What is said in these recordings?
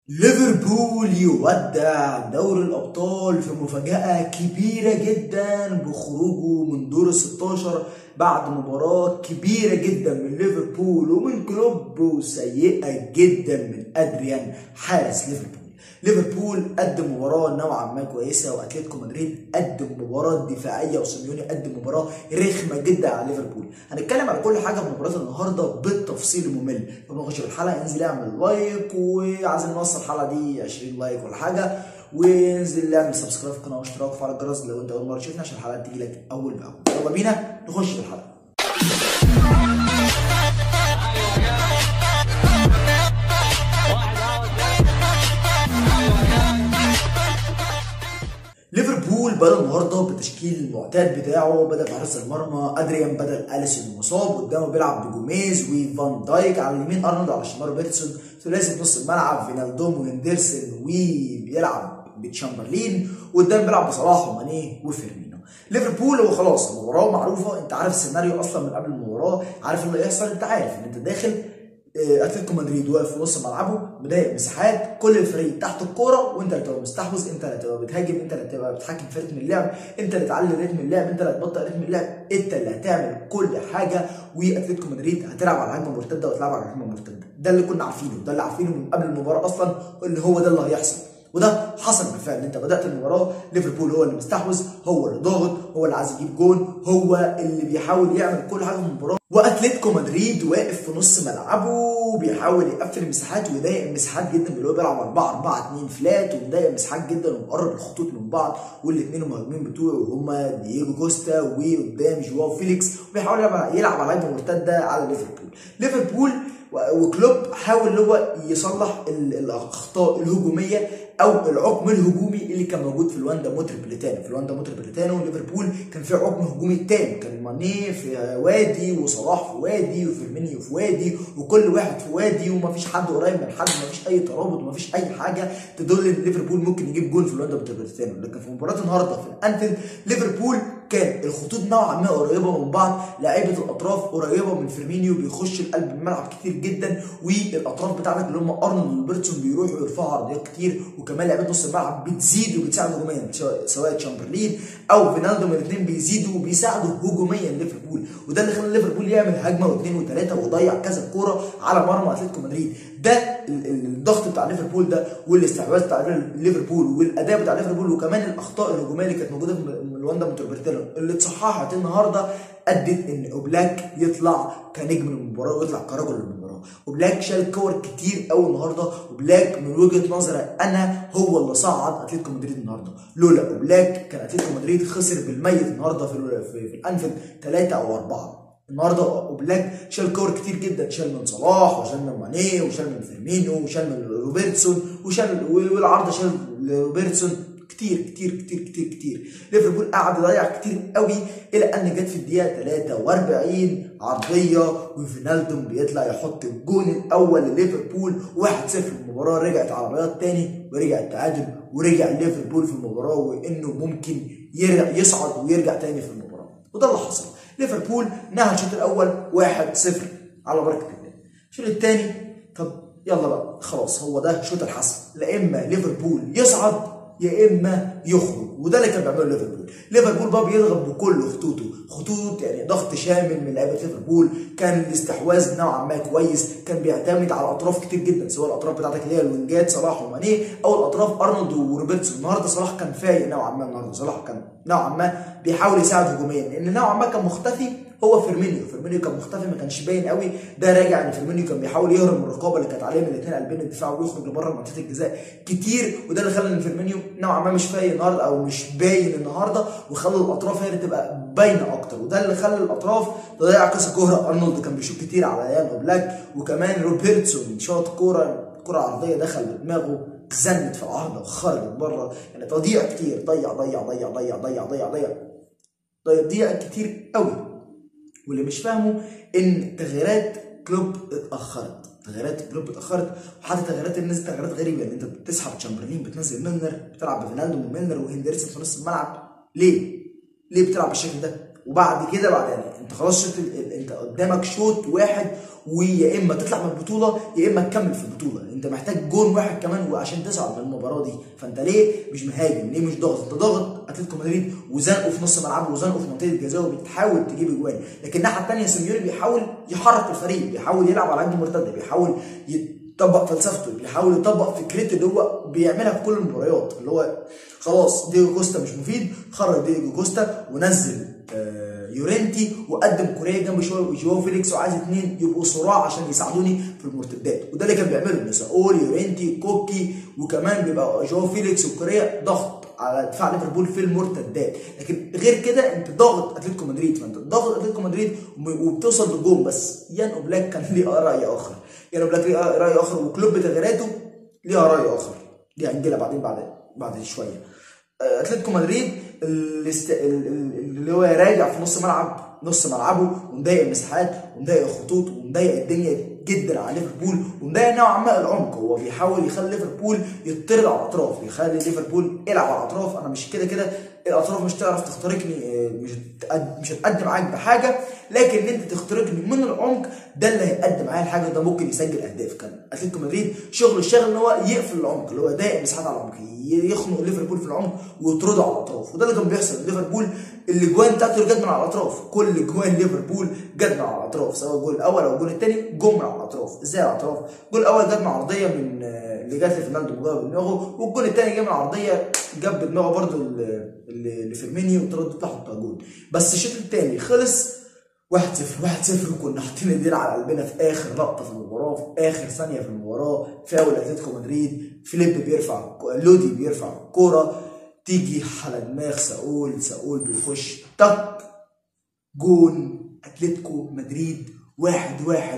ليفربول يودع دوري الأبطال في مفاجأة كبيرة جدا بخروجه من دور ال 16 بعد مباراة كبيرة جدا من ليفربول ومن كلوب وسيئة جدا من أدريان حارس ليفربول ليفربول قدم مباراه نوعا ما كويسه واتلتيكو مدريد قدم مباراه دفاعيه وسيميوني قدم مباراه رخمه جدا على ليفربول هنتكلم على كل حاجه في مباراه النهارده بالتفصيل الممل قبل ما نخش في الحلقه انزل اعمل لايك وعايزين نوصل الحلقه دي 20 لايك ولا حاجه وانزل اعمل سبسكرايب في القناه واشتراك وفعل الجرس لو انت اول مره تشوفنا عشان الحلقات تيجي لك اول باول يلا بينا نخش في الحلقه ليفربول بدا النهارده بالتشكيل المعتاد بتاعه بدا بحارس المرمى ادريان بدل اليسون المصاب قدامه بيلعب بجوميز وفان دايك على اليمين ارنولد على الشمال روبرتسون ثلاثي نص الملعب فينالدوم وهندرسون وبيلعب بتشامبرلين وقدام بيلعب بصلاح وماني وفيرمينو ليفربول هو خلاص المباراه معروفه انت عارف السيناريو اصلا من قبل المباراه عارف اللي هيحصل انت عارف ان انت داخل اتلتيكو مدريد واقف في نص ملعبه مضايق مساحات كل الفريق تحت الكوره وانت اللي تبقى مستحوذ انت اللي تبقى بتهاجم انت اللي تبقى بتتحكم في رتم اللعب انت اللي تعلي رتم اللعب انت اللي هتبطئ رتم اللعب انت اللي هتعمل كل حاجه واتلتيكو مدريد هتلعب على هجمه مرتده وتلعب على هجمه مرتده ده اللي كنا عارفينه ده اللي عارفينه من قبل المباراه اصلا اللي هو ده اللي هيحصل وده حصل بالفعل انت بدات المباراه ليفربول هو اللي مستحوذ هو اللي ضاغط هو اللي عايز يجيب جون هو اللي بيحاول يعمل كل حاجه في المباراه واتلتيكو مدريد واقف في نص ملعبه بيحاول يقفل المساحات ويضايق المساحات جدا اللي هو بيلعب 4 4 2 فلات ومضايق المساحات جدا ومقرب الخطوط من بعض والاثنين المهاجمين بتوعه هما دييجو كوستا وقدام جواو فيليكس وبيحاول يلعب على هجمه مرتده على ليفربول ليفربول وكلوب حاول ان هو يصلح الاخطاء الهجوميه او العقم الهجومي اللي كان موجود في الواندا موتربليتانو في الواندا موتربليتانو ليفربول كان في عقم هجومي تام كان ماني في وادي وصلاح في وادي وفيرمينيو في وادي وكل واحد في وادي ومفيش حد قريب من حد مفيش اي ترابط ومفيش اي حاجه تدل ان ليفربول ممكن يجيب جول في الواندا موتربليتانو لكن في مباراه النهارده في الانفيلد ليفربول كان الخطوط نوعا ما قريبه من بعض لعيبه الاطراف قريبه من فيرمينيو بيخش القلب الملعب كتير جدا والاطراف بتاعتك اللي هم ارنولد وروبرتسون بيروحوا يرفعوا عرضيات كتير وكمان لعيبه نص الملعب بتزيد وبتساعد هجوميا سواء تشامبرلين او فينالدو الاثنين بيزيدوا وبيساعدوا هجوميا ليفربول وده اللي خلى ليفربول يعمل هجمه واثنين وثلاثه وضيع كذا كوره على مرمى اتلتيكو مدريد ده الضغط بتاع ليفربول ده والاستحواذ بتاع ليفربول والاداء بتاع ليفربول وكمان الاخطاء الهجوميه اللي كانت موجوده في الواندا موتربرتيلو اللي اتصححت النهارده ادت ان اوبلاك يطلع كنجم المباراه ويطلع كرجل المباراه وبلاك شال كور كتير قوي النهارده وبلاك من وجهه نظري انا هو اللي صعد اتلتيكو مدريد النهارده لولا اوبلاك كان اتلتيكو مدريد خسر بالميت النهارده في في, في الانفيلد ثلاثه او اربعه النهارده اوبلاك شال كور كتير جدا شال من صلاح وشال من ماني وشال من فيرمينو وشال من روبرتسون وشال والعارضه شال لروبرتسون كتير كتير كتير كتير كتير ليفربول قعد يضيع كتير قوي الى ان جت في الدقيقه 43 عرضيه وفينالدوم بيطلع يحط الجون الاول لليفربول 1-0 المباراه رجعت عربيات تاني ورجع التعادل ورجع ليفربول في المباراه وانه ممكن يرجع يصعد ويرجع تاني في المباراه وده اللي حصل ليفربول نهى الشوط الاول 1-0 على بركه الله الشوط الثاني طب يلا بقى خلاص هو ده شوط الحسم لا اما ليفربول يصعد يا اما يخرج وده اللي كان بيعمله ليفربول ليفربول بقى بيضغط بكل خطوطه خطوط يعني ضغط شامل من لعيبه ليفربول كان الاستحواذ نوعا ما كويس كان بيعتمد على اطراف كتير جدا سواء الاطراف بتاعتك اللي هي الوينجات صلاح وماني او الاطراف ارنولد وروبرتسون النهارده صلاح كان فايق نوعا ما النهارده صلاح كان نوعا ما بيحاول يساعد هجوميا لان نوعا ما كان مختفي هو فيرمينيو فيرمينيو كان مختفي ما كانش باين قوي ده راجع ان فيرمينيو كان بيحاول يهرب من الرقابه اللي كانت عليه من الاثنين قلبين الدفاع ويخرج لبره منطقه الجزاء كتير وده اللي خلى ان فيرمينيو نوعا ما مش فايق النهارده او مش باين النهارده وخلى الاطراف هي اللي تبقى باينه اكتر وده اللي خلى الاطراف تضيع كذا كوره ارنولد كان بيشوط كتير على يان اوبلاك وكمان روبرتسون شاط كوره كره عرضيه دخل بدماغه زنت في العارضه وخرجت بره يعني تضييع كتير ضيع ضيع ضيع ضيع ضيع ضيع ضيع تضييع كتير قوي واللي مش فاهمه ان تغييرات كلوب اتاخرت تغييرات كلوب اتاخرت وحتى تغييرات الناس تغييرات غريبه ان انت بتسحب تشامبرلين بتنزل ميلنر بتلعب بفينالدو وميلنر وهندرسون في نص الملعب ليه؟ ليه بتلعب بالشكل ده؟ وبعد كده بعد يعني انت خلاص شوط ال- ال- انت قدامك شوط واحد ويا اما تطلع من البطوله يا اما تكمل في البطوله انت محتاج جون واحد كمان وعشان تصعد من المباراه دي فانت ليه مش مهاجم ليه مش ضاغط انت ضاغط اتلتيكو مدريد وزنقه في نص ملعبه وزنقه في منطقه الجزاء وبتحاول تجيب اجوان لكن الناحيه الثانيه سيميوني بيحاول يحرك الفريق بيحاول يلعب على الهجمه المرتده بيحاول يطبق فلسفته بيحاول يطبق فكرته اللي هو بيعملها في كل المباريات اللي هو خلاص ديجو كوستا مش مفيد خرج ديجو كوستا ونزل آه، يورنتي وقدم كوريا جنب شويه جواو فيليكس وعايز اثنين يبقوا صراع عشان يساعدوني في المرتدات وده اللي كان بيعمله ساول يورنتي كوكي وكمان بيبقى جواو فيليكس وكوريا ضغط على دفاع ليفربول في المرتدات لكن غير كده انت ضاغط اتلتيكو مدريد فانت ضاغط اتلتيكو مدريد وم- وبتوصل للجون بس يان اوبلاك كان ليه راي اخر يان اوبلاك ليه راي اخر وكلوب بتغييراته ليها راي اخر دي هنجيلها بعدين بعد بعد شويه اتلتيكو مدريد الاست... ال- ال- اللي هو راجع في نص ملعب نص ملعبه ومضايق المساحات ومضايق الخطوط ومضايق الدنيا جدا على ليفربول ومضايق نوعا ما العمق هو بيحاول يخلي ليفربول يطرد على الاطراف يخلي ليفربول يلعب على الاطراف انا مش كده كده الاطراف مش تعرف تخترقني آه، مش هتقد- مش هتقدم معاك بحاجه لكن ان انت تخترقني من العمق ده اللي هيقدم معايا الحاجه ده ممكن يسجل اهداف كان اتلتيكو مدريد شغله الشاغل ان هو يقفل العمق اللي هو يضايق مساحات على العمق يخنق ليفربول في العمق ويطرده على الاطراف وده اللي كان بيحصل ليفربول الاجوان بتاعته اللي جت من على الاطراف كل اجوان ليفربول جت من على الاطراف سواء الجول الاول او الجول الثاني جم من على الاطراف ازاي على الاطراف الجول الاول جت من عرضيه من آه، اللي جت لفرناندو مجرد بدماغه والجول الثاني جه من عرضيه جاب بدماغه برده لفيرمينيو وترد تحت جول بس الشوط الثاني خلص 1-0 1-0 وكنا حاطين ايدينا على قلبنا في اخر لقطه في المباراه في اخر ثانيه في المباراه فاول اتلتيكو مدريد فيليب بيرفع لودي بيرفع كوره تيجي على دماغ ساول ساول بيخش تك جون اتلتيكو مدريد واحد واحد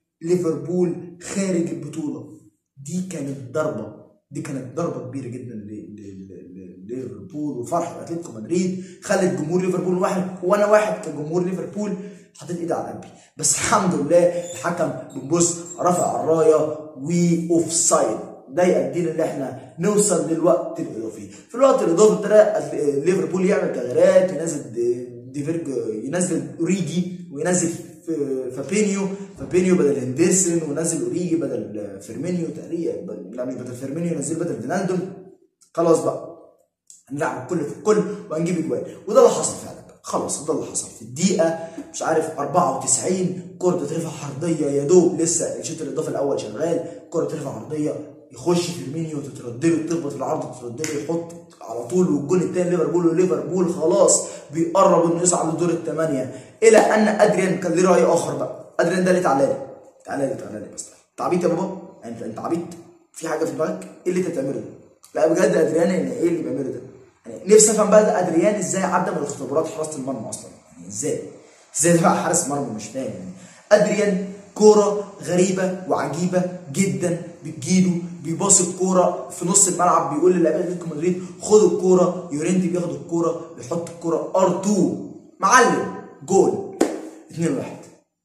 ليفربول خارج البطوله دي كانت ضربه دي كانت ضربه كبيره جدا ل- ل- ل- ليفربول وفرحه اتلتيكو مدريد خلت جمهور ليفربول واحد وانا واحد كجمهور ليفربول حطيت ايدي على قلبي بس الحمد لله الحكم بنبص رفع الرايه واوف سايد ده يؤدينا ان احنا نوصل للوقت الاضافي في الوقت الاضافي ده ليفربول يعمل تغييرات ينزل دي- ديفيرج ينزل اوريجي وينزل ف- فابينيو فابينيو بدل هندرسون ونزل اوريجي بدل فيرمينيو تقريبا لا مش بدل فيرمينيو ينزل بدل فينالدو خلاص بقى هنلعب الكل في الكل وهنجيب اجوان وده اللي حصل فعلا خلاص ده اللي حصل في الدقيقه مش عارف 94 كره تترفع عرضيه يا دوب لسه الشوط الاضافي الاول شغال كره ترفع عرضيه يخش فيرمينيو تترد له تخبط في العرض تترد له يحط على طول والجون الثاني ليفربول وليفربول خلاص بيقرب انه يصعد لدور الثمانيه الى ان ادريان كان ليه راي اخر بقى ادريان ده اللي تعالى لي تعالى لي تعالى لي بس انت عبيط يا بابا انت انت عبيط في حاجه في دماغك ايه اللي انت بتعمله ده لا بجد ادريان يعني ايه اللي بيعمله ده يعني نفسي افهم بقى ده ادريان ازاي عدى من اختبارات حراسه المرمى اصلا يعني ازاي ازاي ده بقى حارس مرمى مش فاهم يعني ادريان كوره غريبه وعجيبه جدا بتجيله بيباص الكوره في نص الملعب بيقول للاعيبه اتلتيكو مدريد خدوا الكوره يورينتي بياخد الكوره بيحط الكوره ار 2 معلم جول 2 1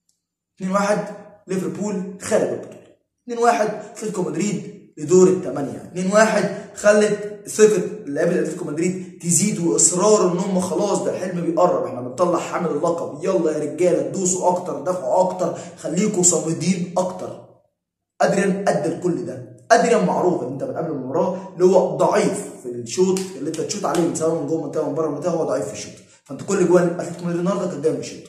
2 1 ليفربول خارج البطوله 2 1 اتلتيكو مدريد لدور الثمانيه 2 1 خلت ثقه لعيبه اتلتيكو مدريد تزيد واصرار ان هم خلاص ده الحلم بيقرب احنا بنطلع حامل اللقب يلا يا رجاله دوسوا اكتر دافعوا اكتر خليكوا صامدين اكتر ادريان ادى لكل ده ادريان معروف ان انت من قبل المباراه اللي هو ضعيف في الشوط اللي انت تشوط عليه سواء من جوه المنطقه من بره المنطقه هو ضعيف في الشوط فانت كل جوان اتلتيكو مدريد النهارده كان جاي من الشوط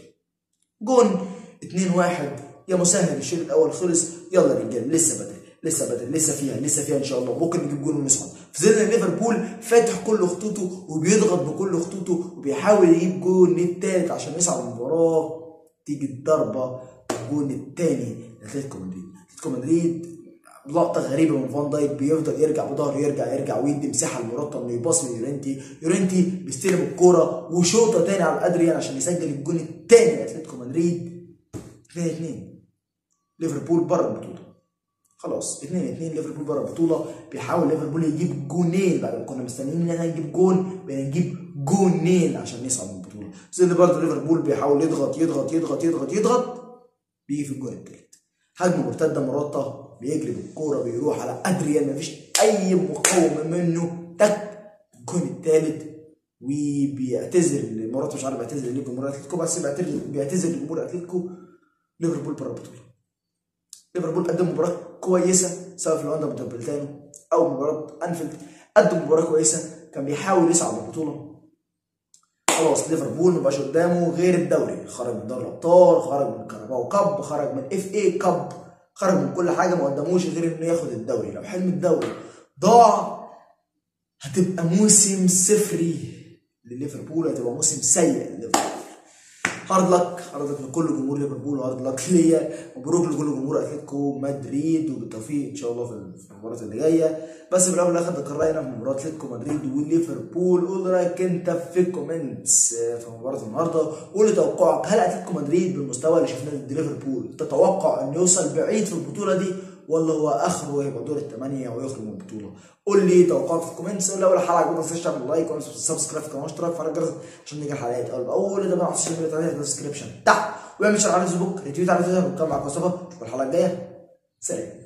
جون 2 1 يا مسهل الشوط الاول خلص يلا يا رجاله لسه بدري لسه بدري لسه فيها لسه فيها ان شاء الله ممكن نجيب جول ونصعد في ظل ان ليفربول فاتح كل خطوطه وبيضغط بكل خطوطه وبيحاول يجيب جول التالت عشان يصعد المباراه تيجي الضربه الجون الثاني لاتلتيكو مدريد اتلتيكو مدريد لقطه غريبه من فان دايك بيفضل يرجع بظهره يرجع يرجع ويدي مساحه لمراتا انه يباص ليورنتي يورنتي بيستلم الكوره وشوطه تاني على ادريان عشان يسجل الجون الثاني لاتلتيكو مدريد 2 2 ليفربول بره البطوله خلاص 2 2 ليفربول بره البطوله بيحاول ليفربول يجيب جونين بعد ما كنا مستنيين ان احنا نجيب جون بنجيب جونين عشان نصعد من البطوله زي اللي برضه ليفربول بيحاول يضغط يضغط يضغط يضغط يضغط بيجي في الجون الثالث هجمه مرتده مراتا بيجري بالكوره بيروح على ادريان مفيش اي مقاومه منه تك الجون الثالث وبيعتذر مراته مش عارف بيعتذر ليه جمهور اتلتيكو بس بيعتذر بيعتذر لجمهور اتلتيكو ليفربول بره البطوله ليفربول قدم مباراه كويسه سواء في لواندا متربلتانو او مباراه انفيلد قدم مباراه كويسه كان بيحاول يصعد البطوله خلاص ليفربول مبقاش قدامه غير الدوري خرج من دوري الابطال خرج من كاراباو كاب خرج من اف اي كاب خرج من كل حاجه ما قدموش غير انه ياخد الدوري لو حلم الدوري ضاع هتبقى موسم صفري لليفربول هتبقى موسم سيء لليفربول هارد لك هارد لك لكل جمهور ليفربول وهارد لك ليا مبروك لكل جمهور اتلتيكو مدريد وبالتوفيق ان شاء الله في المباراه اللي جايه بس في الاول والاخر ده كان راينا في مباراه اتلتيكو مدريد وليفربول قول رايك انت في الكومنتس في مباراه النهارده قول توقعك هل اتلتيكو مدريد بالمستوى اللي شفناه ضد ليفربول تتوقع انه يوصل بعيد في البطوله دي ولا هو اخره يبقى دور الثمانيه ويخرج من البطوله قول لي توقعك في الكومنتس لو الحلقه عجبتك ما تنساش تعمل لايك وسبسكرايب في القناه واشتراك في الجرس عشان نيجي الحلقات اول باول ده بقى على السوشيال ميديا في الديسكربشن تحت واعمل شير على الفيسبوك ريتويت على تويتر وكمل مع القصبه والحلقه الجايه سلام